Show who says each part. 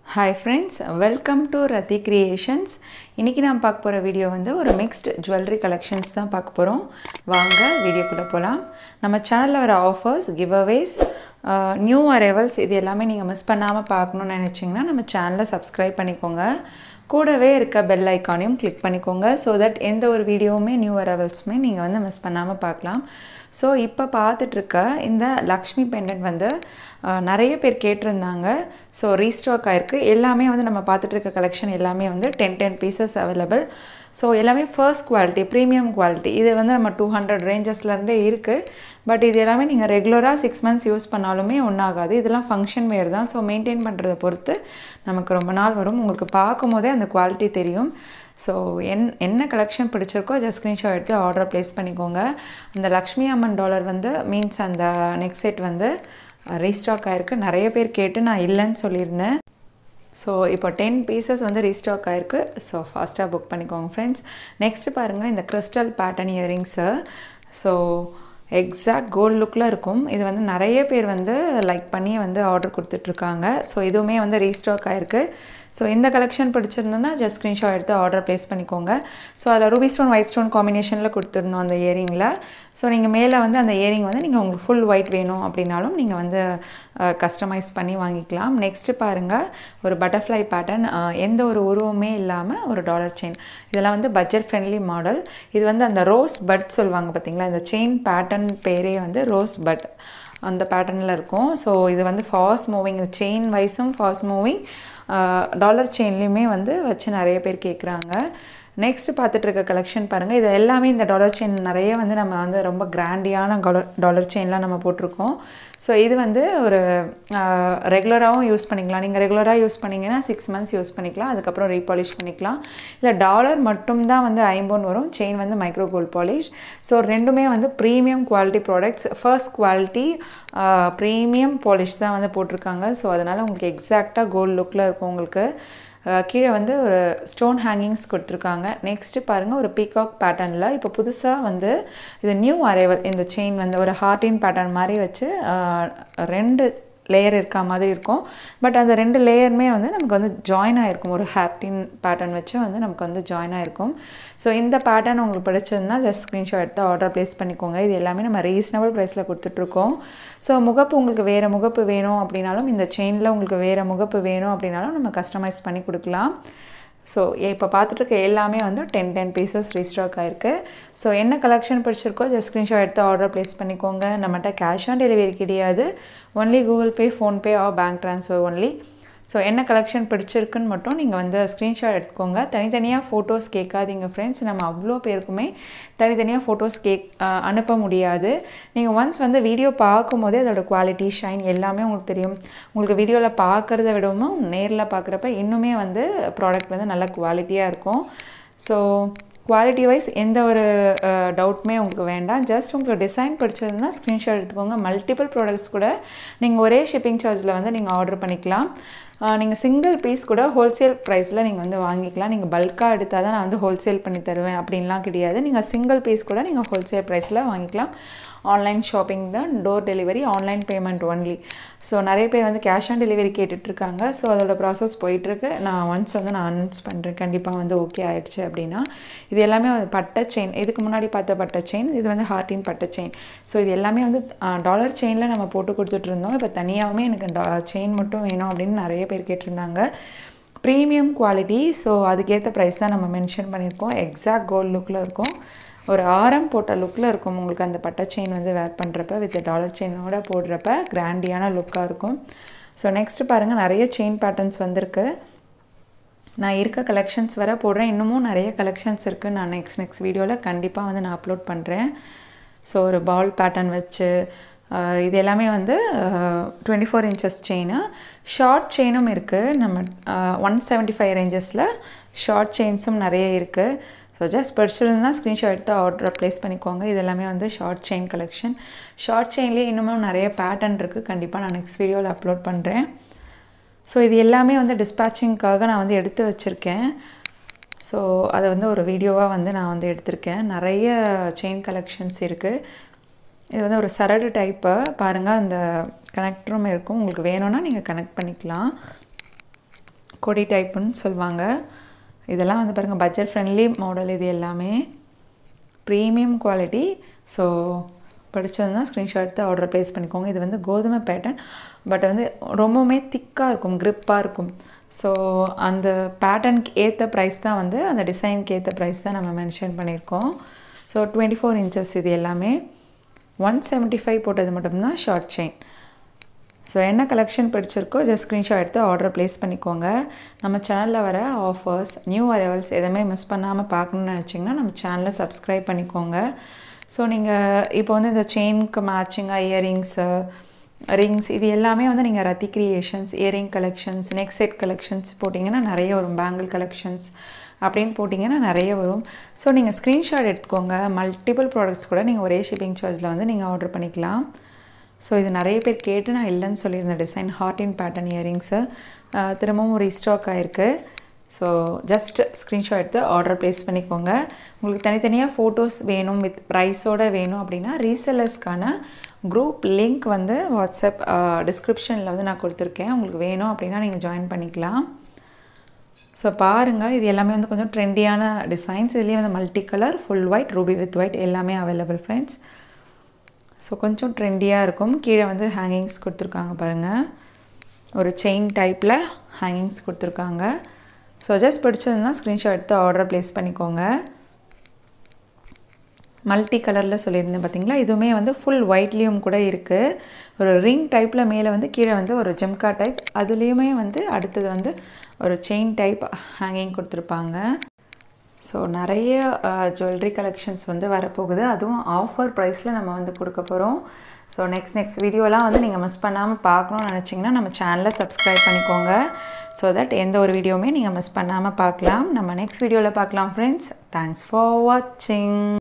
Speaker 1: hi friends welcome to Rathi creations இன்றைக்கி நான் பார்க்க போகிற வீடியோ வந்து ஒரு மிக்ஸ்டு ஜுவல்லரி கலெக்ஷன்ஸ் தான் பார்க்க போகிறோம் வாங்க வீடியோக்குள்ளே போகலாம் நம்ம சேனலில் வர offers giveaways new arrivals இது எல்லாமே நீங்கள் மிஸ் பண்ணாமல் பார்க்கணுன்னு நினச்சிங்கன்னா நம்ம சேனலை சப்ஸ்கிரைப் பண்ணிக்கோங்க கூடவே இருக்க பெல் ஐக்கானையும் கிளிக் பண்ணிக்கோங்க ஸோ தட் எந்த ஒரு வீடியோவுமே நியூ அரைவல்ஸுமே நீங்கள் வந்து மிஸ் பண்ணாமல் பார்க்கலாம் ஸோ இப்போ பார்த்துட்ருக்க இந்த லக்ஷ்மி பெண்டன்ட் வந்து நிறைய பேர் கேட்டிருந்தாங்க ஸோ ரீஸ்டாக் ஆயிருக்கு எல்லாமே வந்து நம்ம பார்த்துட்ருக்க கலெக்ஷன் எல்லாமே வந்து ten ten pieces available so எல்லாமே ஃபர்ஸ்ட் குவாலிட்டி ப்ரீமியம் குவாலிட்டி இது வந்து நம்ம டூ ஹண்ட்ரட் ரேஞ்சஸ்லேருந்தே இருக்குது பட் இது எல்லாமே நீங்கள் ரெகுலராக சிக்ஸ் மந்த்ஸ் யூஸ் பண்ணாலுமே ஒன்றாகாது இதெல்லாம் ஃபங்க்ஷன் வேர் தான் ஸோ மெயின்டைன் பண்ணுறதை பொறுத்து நமக்கு ரொம்ப நாள் வரும் உங்களுக்கு பார்க்கும் போதே அந்த குவாலிட்டி தெரியும் ஸோ என் என்ன கலெக்ஷன் பிடிச்சிருக்கோ ஜஸ்ட் ஸ்க்ரீன்ஷாட் எடுத்து ஆர்டர் ப்ளேஸ் பண்ணிக்கோங்க அந்த லக்ஷ்மி அம்மன் டாலர் வந்து மீன்ஸ் அந்த நெக்ஸ்ட் செட் வந்து ரீஸ்டாக் ஆகிருக்கு நிறைய பேர் கேட்டு நான் இல்லைன்னு சொல்லியிருந்தேன் ஸோ இப்போ டென் பீசஸ் வந்து ரீஸ்டாக் ஆகிருக்கு ஸோ ஃபாஸ்ட்டாக புக் பண்ணிக்கோங்க ஃப்ரெண்ட்ஸ் நெக்ஸ்ட்டு பாருங்கள் இந்த crystal pattern earrings so exact gold லுக்கில் இருக்கும் இது வந்து நிறைய பேர் வந்து லைக் பண்ணி வந்து ஆர்டர் கொடுத்துட்ருக்காங்க ஸோ இதுவுமே வந்து ரீஸ்டாக் ஆகிருக்கு ஸோ இந்த கலெக்ஷன் பிடிச்சிருந்ததுன்னா ஜஸ்ட் ஸ்க்ரீன்ஷாட் எடுத்து ஆர்டர் ப்ளேஸ் பண்ணிக்கோங்க ஸோ அதில் ரூபி ஸ்டோன் ஒயிட் ஸ்டோன் காம்பினேஷனில் கொடுத்துருந்தோம் அந்த இயரிங்கில் ஸோ நீங்கள் மேலே வந்து அந்த இயரிங் வந்து நீங்கள் உங்களுக்கு ஃபுல் ஒயிட் வேணும் அப்படின்னாலும் நீங்கள் வந்து கஸ்டமைஸ் பண்ணி வாங்கிக்கலாம் நெக்ஸ்ட்டு பாருங்கள் ஒரு பட்டர்ஃப்ளை பேட்டர்ன் எந்த ஒரு உருவமே இல்லாமல் ஒரு டாலர் செயின் இதெல்லாம் வந்து பட்ஜெட் ஃப்ரெண்ட்லி மாடல் இது வந்து அந்த ரோஸ் பட் சொல்லுவாங்க பார்த்தீங்களா இந்த செயின் பேட்டர்ன் பேரே வந்து ரோஸ் பட் அந்த பேட்டர்னில் இருக்கும் ஸோ இது வந்து ஃபாஸ்ட் மூவிங் இந்த செயின் வைஸும் ஃபாஸ்ட் மூவிங் டாலர் செயின்லேயுமே வந்து வச்சு நிறைய பேர் கேட்குறாங்க நெக்ஸ்ட் பார்த்துட்டு இருக்க கலெக்ஷன் பாருங்கள் இது எல்லாமே இந்த டாலர் செயின் நிறைய வந்து நம்ம வந்து ரொம்ப கிராண்டியான டாலர் டாலர் செயின்லாம் நம்ம போட்டிருக்கோம் ஸோ இது வந்து ஒரு ரெகுலராகவும் யூஸ் பண்ணிக்கலாம் நீங்கள் ரெகுலராக யூஸ் பண்ணிங்கன்னா சிக்ஸ் மந்த்ஸ் யூஸ் பண்ணிக்கலாம் அதுக்கப்புறம் ரீபாலிஷ் பண்ணிக்கலாம் இல்லை டாலர் மட்டும்தான் வந்து ஐம்போன் வரும் செயின் வந்து மைக்ரோ கோல்ட் பாலிஷ் ஸோ ரெண்டுமே வந்து premium quality products first quality premium polish தான் வந்து போட்டிருக்காங்க ஸோ அதனால் உங்களுக்கு எக்ஸாக்டாக கோல்ட் லுக்கில் இருக்கும் உங்களுக்கு கீழே வந்து ஒரு ஸ்டோன் ஹேங்கிங்ஸ் கொடுத்துருக்காங்க நெக்ஸ்ட்டு பாருங்கள் ஒரு பீகாக் பேட்டர்னில் இப்போ புதுசாக வந்து இது நியூ அரைவல் இந்த செயின் வந்து ஒரு ஹார்டின் பேட்டர்ன் மாதிரி வச்சு ரெண்டு லேயர் இருக்க மாதிரி இருக்கும் பட் அந்த ரெண்டு லேயருமே வந்து நமக்கு வந்து ஜாயின் ஆகிருக்கும் ஒரு ஹேர்டின் பேட்டர்ன் வச்சு வந்து நமக்கு வந்து ஜாயின் ஆகிருக்கும் ஸோ இந்த பேட்டர்ன் உங்களுக்கு பிடிச்சதுன்னா ஜஸ்ட் ஸ்க்ரீன்ஷாட் எடுத்து ஆர்டர் ப்ளேஸ் பண்ணிக்கோங்க இது எல்லாமே நம்ம ரீசனபிள் ப்ரைஸில் கொடுத்துட்ருக்கோம் ஸோ முகப்பு உங்களுக்கு வேறு முகப்பு வேணும் அப்படின்னாலும் இந்த செயினில் உங்களுக்கு வேறு முகப்பு வேணும் அப்படின்னாலும் நம்ம கஸ்டமைஸ் பண்ணி கொடுக்கலாம் ஸோ இப்போ பார்த்துட்டு இருக்க எல்லாமே வந்து டென் டென் பீசஸ் ரீஸ்டாக் ஆகிருக்கு ஸோ என்ன கலெக்ஷன் பிடிச்சிருக்கோ ஜஸ்ட் ஸ்க்ரீன்ஷாட் எடுத்து ஆர்டர் ப்ளேஸ் பண்ணிக்கோங்க நம்மகிட்ட கேஷ் ஆன் டெலிவரி கிடையாது only Google pay PhonePe or bank transfer only so என்ன கலெக்ஷன் பிடிச்சிருக்குன்னு மட்டும் நீங்கள் வந்து ஸ்க்ரீன்ஷாட் எடுத்துக்கோங்க தனித்தனியாக ஃபோட்டோஸ் கேட்காதீங்க ஃப்ரெண்ட்ஸ் நம்ம அவ்வளோ பேருக்குமே தனித்தனியாக ஃபோட்டோஸ் கேக் அனுப்ப முடியாது நீங்கள் ஒன்ஸ் வந்து வீடியோ பார்க்கும் போதே அதோட குவாலிட்டி ஷைன் எல்லாமே உங்களுக்கு தெரியும் உங்களுக்கு வீடியோவில் பார்க்குறத விடவும் நேரில் பார்க்குறப்ப இன்னுமே வந்து ப்ராடக்ட் வந்து நல்ல குவாலிட்டியாக இருக்கும் ஸோ குவாலிட்டி வைஸ் எந்த ஒரு டவுட்டுமே உங்களுக்கு வேண்டாம் ஜஸ்ட் உங்களுக்கு டிசைன் பிடிச்சதுன்னா ஸ்க்ரீன்ஷாட் எடுத்துக்கோங்க மல்டிபிள் ப்ராடக்ட்ஸ் கூட நீங்கள் ஒரே ஷிப்பிங் சார்ஜில் வந்து நீங்கள் ஆர்டர் பண்ணிக்கலாம் நீங்கள் சிங்கிள் பீஸ் கூட ஹோல்சேல் ப்ரைஸில் நீங்கள் வந்து வாங்கிக்கலாம் நீங்கள் பல்காக எடுத்தால் தான் நான் வந்து ஹோல்சேல் பண்ணி தருவேன் அப்படின்லாம் கிடையாது நீங்கள் சிங்கிள் பீஸ் கூட நீங்கள் ஹோல்சேல் ப்ரைஸில் வாங்கிக்கலாம் ஆன்லைன் ஷாப்பிங் தான் door delivery online payment only so நிறைய பேர் வந்து கேஷ் ஆன் டெலிவரி கேட்டுட்ருக்காங்க ஸோ அதோட ப்ராசஸ் போயிட்டுருக்கு நான் ஒன்ஸ் வந்து நான் அனௌன்ஸ் பண்ணுறேன் கண்டிப்பாக வந்து ஓகே ஆகிடுச்சு அப்படின்னா இது எல்லாமே வந்து பட்டை செயின் இதுக்கு முன்னாடி பார்த்த பட்டை செயின் இது வந்து ஹார்டின் பட்டை செயின் ஸோ இது எல்லாமே வந்து டாலர் செயினில் நம்ம போட்டு கொடுத்துட்ருந்தோம் இப்போ தனியாகவே எனக்கு செயின் மட்டும் வேணும் அப்படின்னு நிறைய பேர் கேட்டிருந்தாங்க ப்ரீமியம் குவாலிட்டி ஸோ அதுக்கேற்ற ப்ரைஸ் தான் நம்ம மென்ஷன் பண்ணியிருக்கோம் எக்ஸாக்ட் கோல்ட் லுக்கில் இருக்கும் ஒரு ஆரம் போட்ட லுக்கில் இருக்கும் உங்களுக்கு அந்த பட்டை செயின் வந்து வேர் பண்ணுறப்ப வித் டாலர் செயினோட போடுறப்ப கிராண்டியான லுக்காக இருக்கும் ஸோ நெக்ஸ்ட்டு பாருங்கள் நிறைய செயின் பேட்டர்ன்ஸ் வந்திருக்கு நான் இருக்க கலெக்ஷன்ஸ் வர போடுறேன் இன்னமும் நிறைய கலெக்ஷன்ஸ் இருக்குது நான் நெக்ஸ்ட் நெக்ஸ்ட் வீடியோவில் கண்டிப்பாக வந்து நான் அப்லோட் பண்ணுறேன் ஸோ ஒரு பால் பேட்டர்ன் வச்சு இது எல்லாமே வந்து twenty four inches chain short செயினும் இருக்குது நம்ம ஒன் செவன்ட்டி ஃபைவ் ரேஞ்சஸில் ஷார்ட் செயின்ஸும் நிறைய இருக்குது ஸோ ஜஸ்ட் பிடிச்சிருந்தா ஸ்க்ரீன்ஷாட் எடுத்து ஆர்டர் ப்ளேஸ் பண்ணிக்கோங்க இது எல்லாமே வந்து ஷார்ட் செயின் கலெக்ஷன் ஷார்ட் செயின்லேயே இன்னமும் நிறைய பேட்டர்ன் இருக்குது கண்டிப்பாக நான் நெக்ஸ்ட் வீடியோவில் அப்லோட் பண்ணுறேன் ஸோ இது எல்லாமே வந்து டிஸ்பேச்சிங்க்காக நான் வந்து எடுத்து வச்சுருக்கேன் ஸோ அதை வந்து ஒரு வீடியோவாக வந்து நான் வந்து எடுத்திருக்கேன் நிறைய செயின் கலெக்ஷன்ஸ் இருக்குது இது வந்து ஒரு சரடு டைப்பு பாருங்கள் அந்த கனெக்டரும் இருக்கும் உங்களுக்கு வேணும்னா நீங்கள் கனெக்ட் பண்ணிக்கலாம் கொடி டைப்புன்னு சொல்லுவாங்க இதெல்லாம் வந்து பாருங்கள் பட்ஜெட் ஃப்ரெண்ட்லி மாடல் இது எல்லாமே ப்ரீமியம் குவாலிட்டி ஸோ படிச்சதுன்னா ஸ்க்ரீன்ஷாட் எடுத்து ஆர்டர் ப்ளேஸ் பண்ணிக்கோங்க இது வந்து கோதுமை பேட்டர்ன் பட் வந்து ரொம்பவுமே திக்காக இருக்கும் க்ரிப்பாக இருக்கும் ஸோ அந்த பேட்டர்னுக்கு ஏற்ற ப்ரைஸ் தான் வந்து அந்த டிசைனுக்கு ஏற்ற ப்ரைஸ் தான் நம்ம மென்ஷன் பண்ணியிருக்கோம் ஸோ டுவெண்ட்டி ஃபோர் இன்ச்சஸ் இது எல்லாமே ஒன் செவன்ட்டி ஃபைவ் போட்டது மட்டும்தான் ஷார்ட் செயின் ஸோ என்ன கலெக்ஷன் பிடிச்சிருக்கோ ஜஸ்ட் ஸ்க்ரீன்ஷாட் எடுத்து ஆர்டர் ப்ளேஸ் பண்ணிக்கோங்க நம்ம சேனலில் வர ஆஃபர்ஸ் நியூ அரைவல்ஸ் எதுவுமே மிஸ் பண்ணாமல் பார்க்கணுன்னு நினச்சிங்கன்னா நம்ம சேனலை சப்ஸ்கிரைப் பண்ணிக்கோங்க ஸோ நீங்கள் இப்போ வந்து இந்த செயினுக்கு மேட்சிங்காக இயரிங்ஸு ரிங்ஸ் இது எல்லாமே வந்து நீங்கள் Rathi creations earring collections neck set collections போட்டிங்கன்னா நிறைய வரும் பேங்கிள் கலெக்ஷன்ஸ் அப்படின்னு போட்டிங்கன்னா நிறைய வரும் ஸோ நீங்கள் ஸ்க்ரீன்ஷாட் எடுத்துக்கோங்க மல்டிபிள் ப்ராடக்ட்ஸ் கூட நீங்கள் ஒரே ஷிப்பிங் சார்ஜில் வந்து நீங்கள் ஆர்டர் பண்ணிக்கலாம் ஸோ இது நிறைய பேர் கேட்டு நான் இல்லைன்னு சொல்லியிருந்தேன் design heart in pattern earrings திரும்பவும் ரீஸ்டாக் ஆகிருக்கு ஸோ ஜஸ்ட் ஸ்க்ரீன்ஷாட் எடுத்து ஆர்டர் ப்ளேஸ் பண்ணிக்கோங்க உங்களுக்கு தனித்தனியாக ஃபோட்டோஸ் வேணும் வித் ப்ரைஸோடு வேணும் அப்படின்னா ரீசெல்லர்ஸ்க்கான குரூப் லிங்க் வந்து வாட்ஸ்அப் டிஸ்கிரிப்ஷனில் வந்து நான் கொடுத்துருக்கேன் உங்களுக்கு வேணும் அப்படின்னா நீங்கள் ஜாயின் பண்ணிக்கலாம் ஸோ பாருங்கள் இது எல்லாமே வந்து கொஞ்சம் ட்ரெண்டியான டிசைன்ஸ் இதுலேயே வந்து multi colour full white ruby with white எல்லாமே அவைலபிள் ஃப்ரெண்ட்ஸ் ஸோ கொஞ்சம் ட்ரெண்டியாக இருக்கும் கீழே வந்து ஹேங்கிங்ஸ் கொடுத்துருக்காங்க பாருங்கள் ஒரு செயின் டைப்பில் ஹேங்கிங்ஸ் கொடுத்துருக்காங்க ஸோ ஜஸ்ட் பிடிச்சதுன்னா ஸ்க்ரீன்ஷாட் எடுத்து ஆர்டர் ப்ளேஸ் பண்ணிக்கோங்க மல்டி கலரில் சொல்லியிருந்தேன் பார்த்தீங்களா இதுவுமே வந்து ஃபுல் ஒயிட்லேயும் கூட இருக்குது ஒரு ரிங் டைப்பில் மேலே வந்து கீழே வந்து ஒரு ஜிம்கா டைப் அதுலேயுமே வந்து அடுத்தது வந்து ஒரு செயின் டைப் ஹேங்கிங் கொடுத்துருப்பாங்க ஸோ நிறைய ஜுவல்லரி கலெக்ஷன்ஸ் வந்து வரப்போகுது அதுவும் ஆஃபர் ப்ரைஸில் நம்ம வந்து கொடுக்க போகிறோம் ஸோ நெக்ஸ்ட் நெக்ஸ்ட் வீடியோலாம் வந்து நீங்கள் மிஸ் பண்ணாமல் பார்க்கணும்னு நினச்சிங்கன்னா நம்ம சேனலை சப்ஸ்கிரைப் பண்ணிக்கோங்க ஸோ தட் எந்த ஒரு வீடியோவுமே நீங்கள் மிஸ் பண்ணாமல் பார்க்கலாம் நம்ம நெக்ஸ்ட் வீடியோவில் பார்க்கலாம் ஃப்ரெண்ட்ஸ் தேங்க்ஸ் ஃபார் வாட்சிங்